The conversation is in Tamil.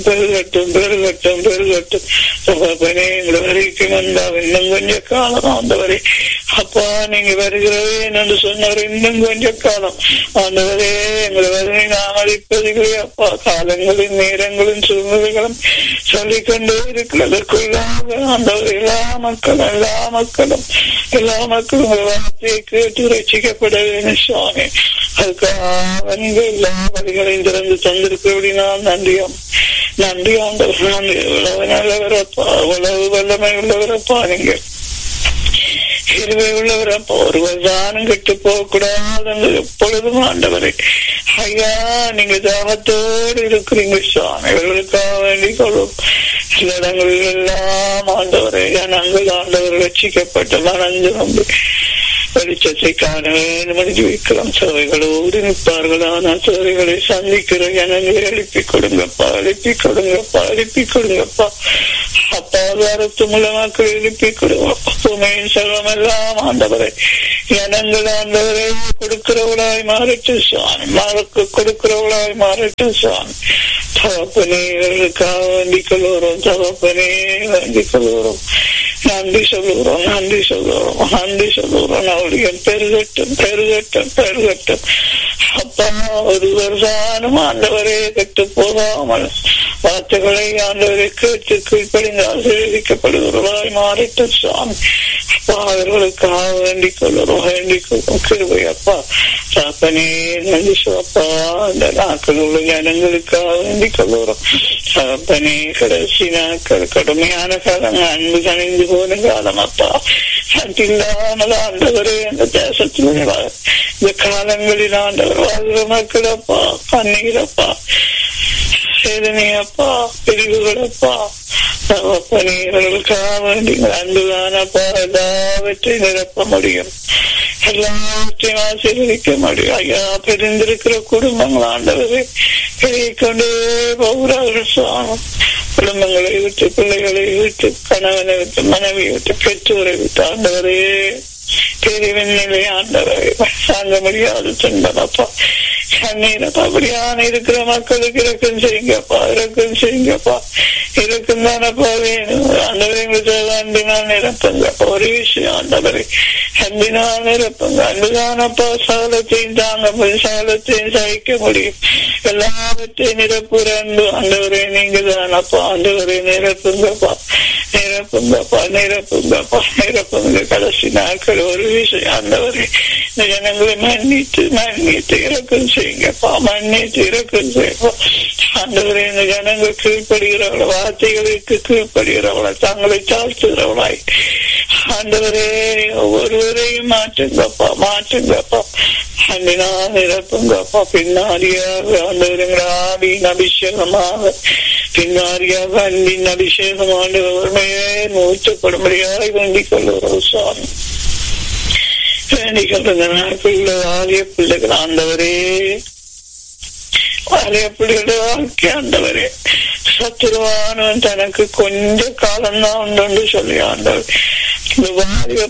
பெருகட்டும் பெருகட்டும் பெருகட்டும் தகப்பனே எங்களை வரைக்கும் வந்தா இன்னும் கொஞ்ச காலம் ஆண்டவரே அப்பா நீங்க வருகிறவே என்று சொன்னார் இன்னும் கொஞ்ச காலம் ஆண்டவரே எங்களை வருகை நாமளிப்பதிலே அப்பா காலங்களின் நேரங்களின் சூழ்நிலைகளும் சொல்லிக்கொண்டே இருக்கிறதற்குள்ளாக ஆண்டவர் எல்லா மக்களும் எல்லா மக்களும் எல்லா மக்களும் உங்கள் வார்த்தையை கேட்டு ரசிக்கப்பட வேண்டும் சுவாமி அதுக்காக நீங்க எல்லா வழிகளையும் திறந்து தந்திருக்கிறபடி நான் நன்றியாம் நன்றி ஆண்டவர் நன்றி இவ்வளவு நல்லவரப்பா இவ்வளவு வல்லமை உள்ளவரப்பா நீங்க இருவை உள்ளவரப்பா ஒருவர் தானம் கெட்டு போக கூடாது எப்பொழுதும் ஆண்டவரை ஐயா நீங்க தாகத்தோடு இருக்கிறீங்க சுவாமி இவர்களுக்காக வேண்டிக் கொள்ளும் சில இடங்களில் எல்லாம் ஆண்டவரை நாங்கள் ஆண்டவர் ரட்சிக்கப்பட்ட மனந்து நம்பி வெளிச்சத்தை காண வேண்டும் என்று வைக்கலாம் சபைகளோடு நிற்பார்கள் ஆனால் சபைகளை சந்திக்கிற ஜனங்களை எழுப்பி கொடுங்கப்பா எழுப்பி கொடுங்கப்பா எழுப்பி கொடுங்கப்பா அப்பா வாரத்து மூலமாக்கள் எழுப்பி கொடுங்கப்பா பூமியின் செல்வம் எல்லாம் ஆண்டவரை ஜனங்கள் ஆண்டவரை கொடுக்கிறவளாய் மாறட்டு சுவாமி மாறக்கு கொடுக்கிறவளாய் மாறட்டு சுவாமி தகப்பனே இவர்களுக்காக வேண்டிக் கொள்கிறோம் தகப்பனே வேண்டிக் கொள்கிறோம் நன்றி சொல்லுகிறோம் நன்றி சொல்லுகிறோம் நன்றி சொல்லுகிறோம் அவளுடைய பெருகட்டும் பெருகட்டும் பெருகட்டும் அப்பா ஒருவர் தானும் ஆண்டவரே கெட்டு போகாமல் வார்த்தைகளை ஆண்டவரை கேட்டு கீழ்ப்படிந்து ஆசீர்வதிக்கப்படுகிறவர்களாய் மாறிட்டும் சுவாமி அப்பா அவர்களுக்காக வேண்டிக் கொள்ளுறோம் வேண்டிக் கொள்ளும் கிருபை அப்பா சாப்பனே நன்றி அப்பா அந்த நாட்கள் உள்ள ஜனங்களுக்காக வேண்டிக் கொள்ளுறோம் சாப்பனே கடைசி நாட்கள் கடுமையான காலம் அன்பு கணிந்து போன காலம் அப்பா இல்லாமல் ஆண்டவரே அந்த தேசத்தில் இந்த காலங்களில் ஆண்டவர் வாழ்கிற மக்கள் அப்பா கண்ணீரப்பா வேதனையப்பா பிரிவுகளப்பா பணிகளுக்காக வேண்டி அன்புதானப்பா எல்லாவற்றையும் நிரப்ப முடியும் எல்லாவற்றையும் ஆசீர்வதிக்க முடியும் ஐயா பிரிந்திருக்கிற குடும்பங்கள் ஆண்டவரை பெருகி கொண்டே போகிறார்கள் சுவாமி குடும்பங்களை விட்டு பிள்ளைகளை விட்டு கணவனை விட்டு மனைவியை விட்டு பெற்றோரை விட்டு ஆண்டவரே பிரிவின் நிலை ஆண்டவரை தாங்க முடியாது துன்பமப்பா கண்ணீரப்பா அப்படியான இருக்கிற மக்களுக்கு இறக்கம் செய்யுங்கப்பா இறக்கம் செய்யுங்கப்பா இறக்கம் தானப்பா வேணும் ஆண்டவரை அன்பினால் நிரப்புங்கப்பா ஒரு விஷயம் ஆண்டவரை அன்பினால் நிரப்புங்க அன்புதானப்பா சகலத்தையும் தாங்க முடியும் சகலத்தையும் சகிக்க முடியும் எல்லாவற்றையும் நிரப்புற அன்பு ஆண்டவரை நீங்க தானப்பா ஆண்டவரை நிரப்புங்கப்பா நிரப்புங்கப்பா நிரப்புங்கப்பா நிரப்புங்க கடைசி நாட்கள் ஒரு விஷயம் ஆண்டவரை இந்த ஜனங்களை மன்னித்து மன்னித்து இறக்கம் செய்யுங்கப்பா மன்னித்து இறக்கம் செய்யப்பா ஆண்டவரை இந்த ஜனங்கள் கீழ்ப்படுகிறவள வார்த்தைகளுக்கு கீழ்ப்படுகிறவளை தங்களை தாழ்த்துகிறவளாய் ஆண்டவரே ஒவ்வொருவரையும் மாற்றுங்கப்பா மாற்றுங்கப்பா அன்பினால் நிரப்புங்கப்பா பின்னாடியாக ஆண்டவருங்கிற ஆவியின் அபிஷேகமாக பின்னாடியாக அன்பின் அபிஷேகம் ஆண்டவர்மையே மூச்சப்படும்படியாக வேண்டிக் கொள்ளுகிறோம் சுவாமி வேண்டிக் கொள்ளுங்க நாட்களில் ஆலய பிள்ளைகள் ஆண்டவரே ஆலய பிள்ளைகள் வாழ்க்கை ஆண்டவரே சத்துருவானவன் தனக்கு கொஞ்ச காலம் தான் உண்டு சொல்லி ஆண்டவர் இந்த வாலிப